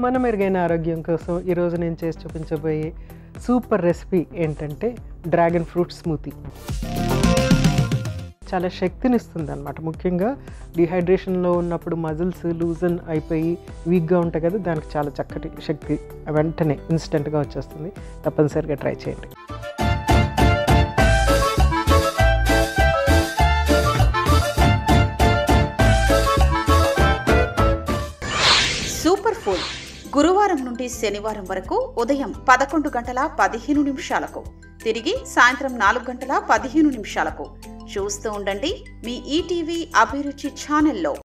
మన మెరుగైన ఆరోగ్యం కోసం ఈరోజు నేను చేసి చూపించబోయే సూపర్ రెసిపీ ఏంటంటే డ్రాగన్ ఫ్రూట్ స్మూతీ చాలా శక్తిని ఇస్తుంది అనమాట ముఖ్యంగా డిహైడ్రేషన్లో ఉన్నప్పుడు మజిల్స్ లూజన్ అయిపోయి వీక్గా ఉంటాయి కదా దానికి చాలా చక్కటి శక్తి వెంటనే ఇన్స్టెంట్గా వచ్చేస్తుంది తప్పనిసరిగా ట్రై చేయండి సూపర్ ఫుడ్ గురువారం నుండి శనివారం వరకు ఉదయం పదకొండు గంటల పదిహేను నిమిషాలకు తిరిగి సాయంత్రం నాలుగు గంటల పదిహేను నిమిషాలకు చూస్తూ ఉండండి మీ ఈటీవీ అభిరుచి ఛానల్లో